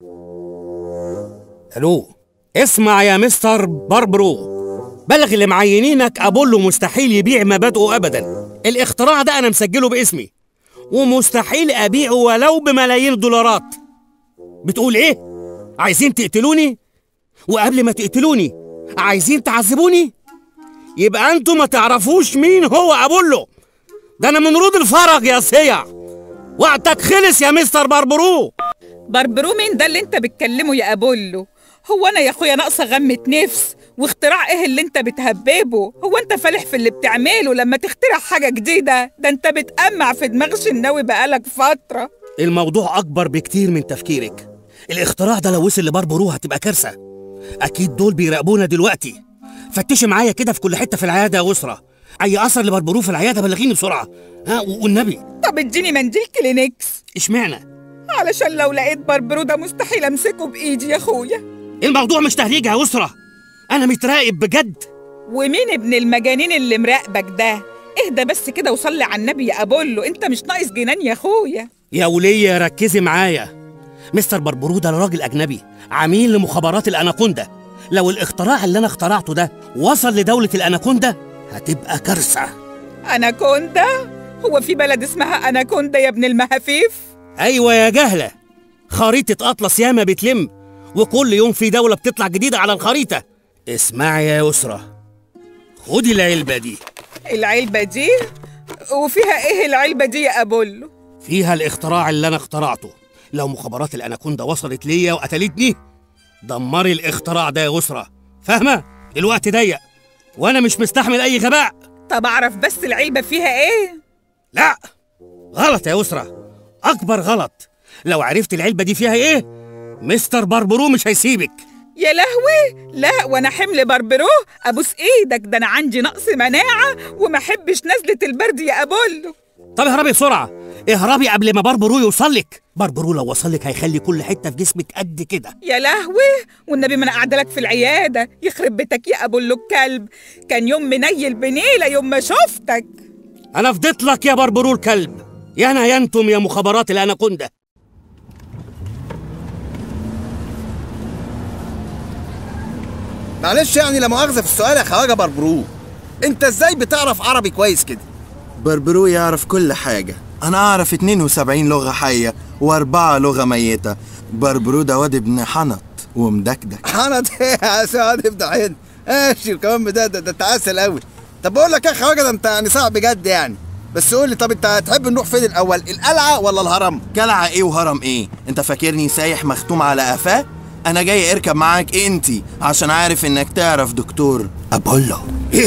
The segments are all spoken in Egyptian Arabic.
الو اسمع يا مستر باربرو بلغ اللي معينينك ابولو مستحيل يبيع مبادئه ابدا الاختراع ده انا مسجله باسمي ومستحيل ابيعه ولو بملايين الدولارات بتقول ايه عايزين تقتلوني وقبل ما تقتلوني عايزين تعذبوني يبقى انتوا ما تعرفوش مين هو ابولو ده انا من رود الفرج يا سيع وقتك خلص يا مستر باربرو بربرو مين ده اللي انت بتكلمه يا ابولو هو انا يا اخويا ناقصه غمة نفس واختراع ايه اللي انت بتهببه هو انت فالح في اللي بتعمله لما تخترع حاجه جديده ده انت بتقمع في دماغ شناوي بقالك فتره الموضوع اكبر بكتير من تفكيرك الاختراع ده لو وصل لباربرو هتبقى كارثه اكيد دول بيراقبونا دلوقتي فتشي معايا كده في كل حته في العياده يا اسره اي اثر لباربرو في العياده بلغيني بسرعه ها والنبي طب اديني منديل كلينكس اشمعنى علشان لو لقيت بربرو ده مستحيل امسكه بايدي يا اخويا الموضوع مش تهريج يا اسره انا متراقب بجد ومين ابن المجانين اللي مراقبك ده اهدى بس كده وصلي على النبي يا ابولو انت مش ناقص جنان يا اخويا يا ولية ركزي معايا مستر بربرو ده راجل أجنبي عميل لمخابرات الأناكوندا لو الاختراع اللي أنا اخترعته ده وصل لدولة الأناكوندا هتبقى كارثة اناكوندا هو في بلد اسمها اناكوندا يا ابن المهافيف أيوة يا جهلة خريطة أطلس ياما بتلم وكل يوم في دولة بتطلع جديدة على الخريطة اسمعي يا يسرى خدي العلبة دي العلبه دي وفيها ايه العلبه دي يا ابولو فيها الاختراع اللي أنا اخترعته لو مخابرات الأناكوندا وصلت ليا وقتلتني دمري الاختراع ده يا يسرى فاهمة؟ الوقت ضيق وأنا مش مستحمل أي غباء طب اعرف بس العلبه فيها ايه لا غلط يا يسرى أكبر غلط لو عرفت العلبة دي فيها إيه مستر بربرو مش هيسيبك يا لهوي لا وانا حمل بربرو ابوس ايدك ده انا عندي نقص مناعه وما احبش نزله البرد يا ابولو طب اهربي بسرعة اهربي قبل ما بربرو يوصلك بربرو لو وصلك هيخلي كل حتة في جسمك قد كده يا لهوي والنبي ما انا قاعده لك في العياده يخرب بيتك يا ابولو الكلب كان يوم منيل بنيله يوم ما شفتك أنا فضيت لك يا بربرو الكلب يا أنا يا أنتم يا مخابرات الأناكوندا معلش يعني لا مؤاخذه في السؤال يا خواجه بربرو انت ازاي بتعرف عربي كويس كده بربرو يعرف كل حاجة أنا أعرف 72 لغة حية وأربعة لغة ميتة بربرو ده واد ابن حنط ومدكدك انا ده يا سعد ابدا عين ماشي الكلام ده ده, ده انت عسل قوي طب بقول لك يا خواجه ده انت يعني صعب بجد يعني بس قول لي طب انت هتحب نروح فين الاول القلعه ولا الهرم كلعة إيه وهرم إيه أنت فاكرني سايح مختوم على قفاه أنا جاي أركب معاك أنتي عشان عارف إنك تعرف دكتور أبولو ايه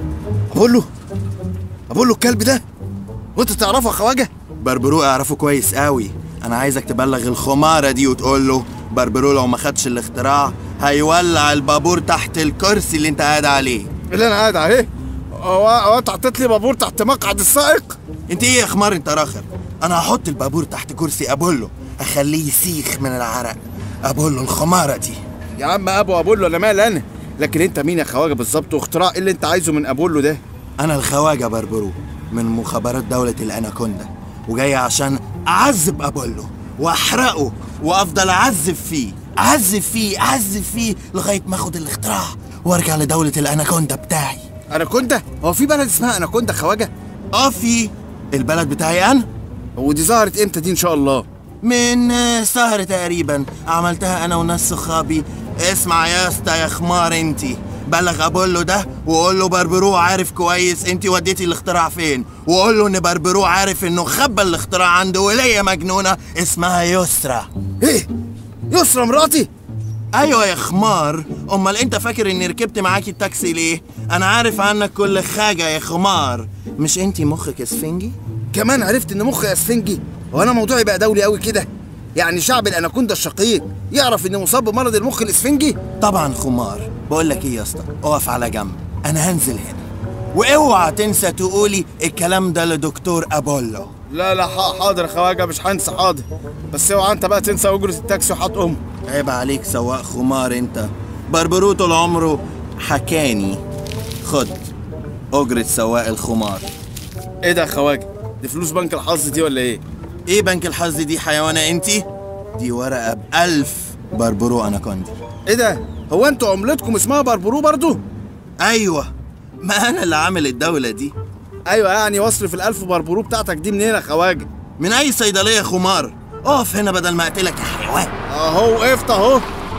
اقول له اقول له الكلب ده وانت تعرفه يا خواجه بربرو أعرفه كويس قوي أنا عايزك تبلغ الخمارة دي وتقول له بربرو لو ما خدش الاختراع هيولع البابور تحت الكرسي اللي أنت قاعد عليه اللي انا قاعد عليه هو هو انت حطيت لي بابور تحت مقعد السائق انت ايه يا خمار انت راخر انا هحط البابور تحت كرسي ابولو اخليه يسيخ من العرق ابولو الخماره دي يا عم ابو ابولو انا مال انا لكن انت مين يا خواجه بالظبط واختراع ايه اللي انت عايزه من ابولو ده انا الخواجه بربرو من مخابرات دوله الاناكوندا وجاي عشان اعذب ابولو واحرقه وافضل اعذب فيه اعذب فيه اعذب فيه لغايه ما اخد الاختراع وارجع لدوله الاناكوندا بتاعي اناكوندا هو في بلد اسمها اناكوندا خواجه اه في البلد بتاعي انا ودي ظهرت امتى دي ان شاء الله من آه، سهر تقريبا عملتها انا وناس صحابي اسمع يا اسطى يا خمار انتي بلغ ابولو ده وقول له بربرو عارف كويس انتي وديتي الاختراع فين وقول له ان بربرو عارف انه خبى الاختراع عند ولية مجنونة اسمها يسرى ايه يسرى مراتي ايوه يا خمار امال انت فاكر اني ركبت معاكي التاكسي ليه انا عارف عنك كل حاجة يا خمار مش انتي مخك اسفنجي كمان عرفت ان مخي اسفنجي هو انا موضوعي بقى دولي قوي كده يعني شعب الاناكوندا الشقيق يعرف اني مصاب بمرض المخ الاسفنجي طبعا خمار بقول لك ايه يا اسطى اقف على جنب انا هنزل هنا واوعى تنسى تقولي الكلام ده لدكتور ابولو لا لا ح- حاضر يا خواجه مش هنسى حاضر بس اوعى انت بقى تنسى اجره التاكسي وحط ام عيب عليك سواق خمار انت بربرو طول عمره حكاني خد اجرة سواق الخمار ايه ده يا خواجه دي فلوس بنك الحظ دي ولا ايه ايه بنك الحظ دي حيوانة انتي دي ورقة بألف بربرو أناكوندي ايه ده هو انتوا عملتكم اسمها بربرو برضو أيوة ما أنا اللي عامل الدولة دي ايوه يعني واصرف الالف بربرو بتاعتك دي منين يا خواجه من أي صيدلية خمار اقف هنا بدل ما أقتلك يا حيوان اهو وقفت اهو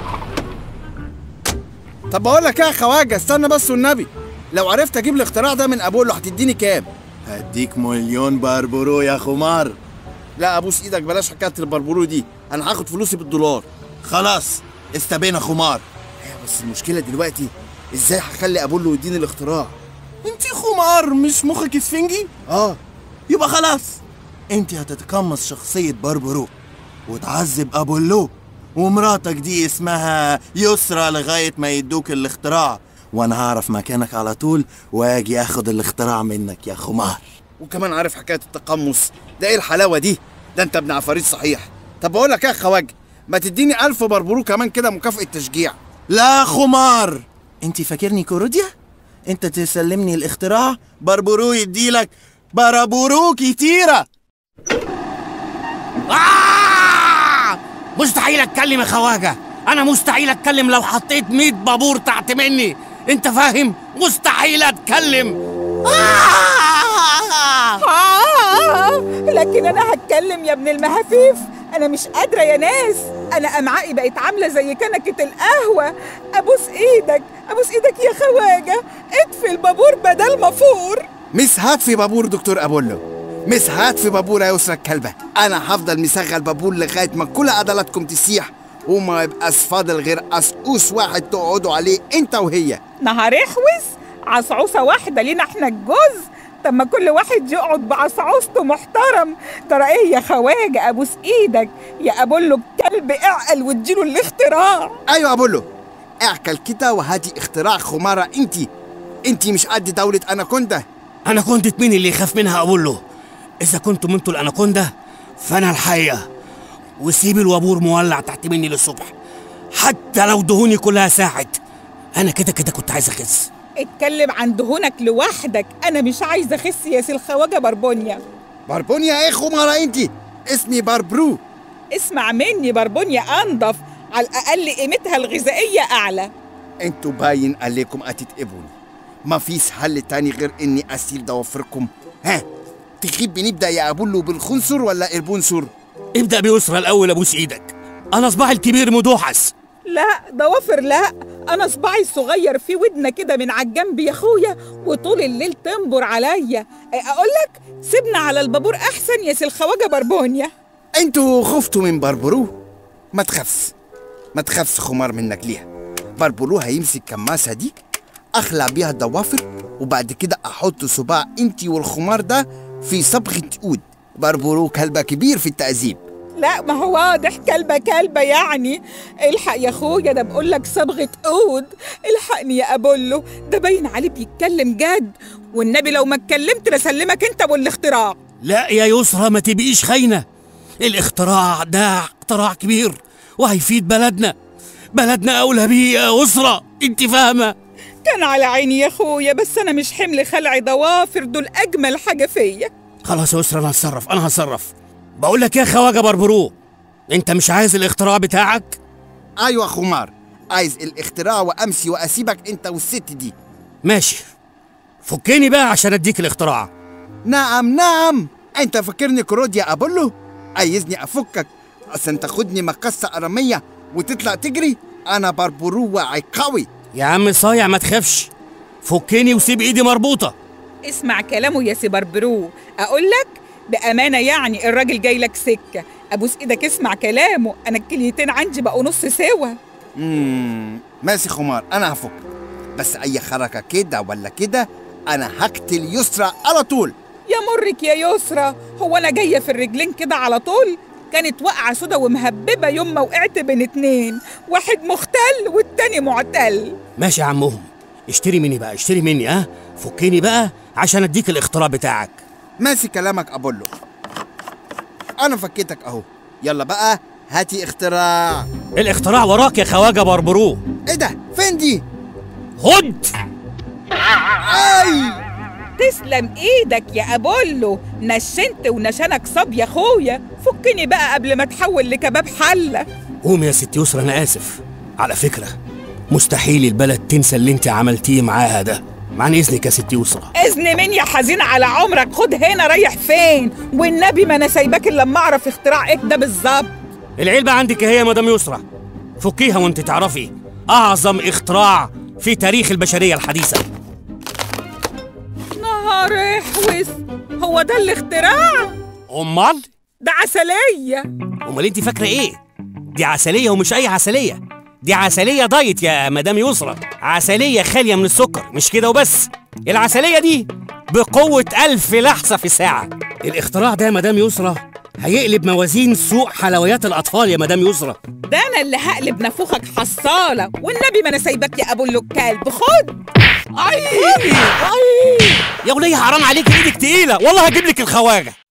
طب بقول لك ايه يا خواجه استنى بس والنبي لو عرفت اجيب الاختراع ده من ابولو هتديني كام هديك مليون بربرو يا خمار لا ابوس ايدك بلاش حكايه البربرو دي انا هاخد فلوسي بالدولار خلاص استبينا خمار ايوه بس المشكله دلوقتي ازاي هخلي ابولو يديني الاختراع انت خمار مش مخك اسفنجي اه يبقى خلاص انت هتتقمص شخصية بربرو وتعذب ابولو ومراتك دي اسمها يسرى لغاية ما يدوك الاختراع وانا هعرف مكانك على طول واجي اخد الاختراع منك يا خمار وكمان عارف حكايه التقمص ده ايه الحلاوه دي ده انت ابن عفاريت صحيح طب بقول لك ايه يا خواجه ما تديني ألف بربرو كمان كده مكافأة تشجيع لا خمار انت فاكرني كوروديا انت تسلمني الاختراع بربرو يديلك بربرو كتيرة آه! مستحيل اتكلم يا خواجه انا مستحيل اتكلم لو حطيت 100 بابور تحت مني انت فاهم مستحيل اتكلم آه! آه لكن أنا هتكلم يا ابن المهافيف أنا مش قادرة يا ناس أنا أمعائي بقت عاملة زي كنكة القهوة أبوس إيدك أبوس إيدك يا خواجة اطفي البابور بدل ما فور مس هات في بابور دكتور ابولو مس هات في بابور يا يسرى الكلبه انا هفضل مشغل بابور لغايه ما كل عضلاتكم تسيح وما يبقاش فاضل غير قصقوص واحد تقعدوا عليه انت وهي نهار احوز عصعوصة واحدة لينا احنا الجوز طب ما كل واحد يقعد بعصعوصته محترم ترى ايه يا خواجة ابوس ايدك يا ابولو الكلب اعقل واديله الاختراع ايوه ابولو اعكل كده وهاتي اختراع خماره انت انت مش قد دوله اناكوندا انا كنت مين اللي يخاف منها اقول له اذا كنتم انتوا الاناكوندا فانا الحيه وسيب الوابور مولع تحت مني للصبح حتى لو دهوني كلها ساحت انا كده كده كنت عايز اخس اتكلم عن دهونك لوحدك انا مش عايزة اخس يا سي الخواجة بربونيا بربونيا ايه خماره انت اسمي بربرو اسمع مني بربونيا انضف على الاقل قيمتها الغذائية اعلى انتوا باين عليكم هتتقبوني ما فيش حل تاني غير اني اسيل ضوافركم ها تخيب بنبدا يا ابولو بالخنصر ولا البونسر ابدا بيسرى الاول ابوس ايدك انا صباحي الكبير مدوحس لا ضوافر لا انا صباعي الصغير في ودنه كده من على الجنب يا اخويا وطول الليل تنبر عليا اقول لك سيبنا على البابور احسن يا سي الخواجه بربونيا انتوا خفتوا من بربرو ما تخافش ما تخافش خمار منك ليها بربرو هيمسك كماسة دي اخلع بيها الضوافر وبعد كده احط صباع انتي والخمار ده في صبغة عود بربرو كلبة كبير في التأذيب لا ما هو واضح كلبة كلبة يعني الحق يا اخويا ده بقول لك صبغة عود الحقني يا ابولو ده باين عليه بيتكلم جد والنبي لو ما اتكلمت لسلمك انت والاختراع لا يا يسرى ما تبقيش خاينه الاختراع ده اختراع كبير وهيفيد بلدنا بلدنا اولى بيه يا يسرى انت فاهمه كان على عيني يا اخويا بس انا مش حمل خلع ضوافر دول اجمل حاجة فيا خلاص يا يسرى انا هتصرف انا هتصرف بقول لك يا خواجه بربرو انت مش عايز الاختراع بتاعك ايوه خمار عايز الاختراع وامشي واسيبك انت والست دي ماشي فكني بقى عشان اديك الاختراع نعم نعم انت فاكرني كرود يا ابولو عايزني افكك عشان تاخدني مقصة ارمية وتطلع تجري انا بربرو واعي قوي يا عم صايع ما تخافش فكني وسيب ايدي مربوطه اسمع كلامه يا سي بربرو اقول لك بامانه يعني الراجل جاي لك سكه ابوس ايدك اسمع كلامه انا الكليتين عندي بقوا نص سوا امم ماشي خمار انا هفك بس اي حركة كده ولا كده انا هقتل يسرى على طول يا مرك يا يسرى هو انا جايه في الرجلين كده على طول كانت واقعه سودا ومهببه يوم ما وقعت بين اتنين واحد مختل والتاني معتل ماشي يا عمهم اشتري مني بقى اشتري مني ها فكني بقى عشان اديك الاختراع بتاعك ماشي كلامك ابولو انا فكيتك اهو يلا بقى هاتي اختراع الاختراع وراك يا خواجه بربرو ايه ده فين دي خد اي تسلم ايدك يا ابولو نشنت ونشنك صب يا اخويا فكني بقى قبل ما تحول لكباب حله قوم يا ست يسرى انا اسف على فكره مستحيل البلد تنسى اللي انت عملتيه معاها ده عن اذنك يا ست يسرى اذن مين يا حزين على عمرك خد هنا ريح فين والنبي ما انا سايباك الا لما اعرف اختراع ايه ده بالظبط العلبه عندك هي يا مدام يسرى فكيها وانت تعرفي اعظم اختراع في تاريخ البشريه الحديثه نهار احوس هو ده الاختراع امال ده عسليه امال انت فاكره ايه دي عسليه ومش اي عسليه دي عسليه دايت يا مدام يسرى عسليه خاليه من السكر مش كده وبس العسليه دي بقوه ألف لحظه في الساعه الاختراع ده يا مدام يسرى هيقلب موازين سوق حلويات الاطفال يا مدام يسرى ده انا اللي هقلب نافوخك حصاله والنبي ما انا سايباك يا ابو الكلب خد اي اي يا وليه حرام عليك ايدك تقيله والله هجيب لك الخواجه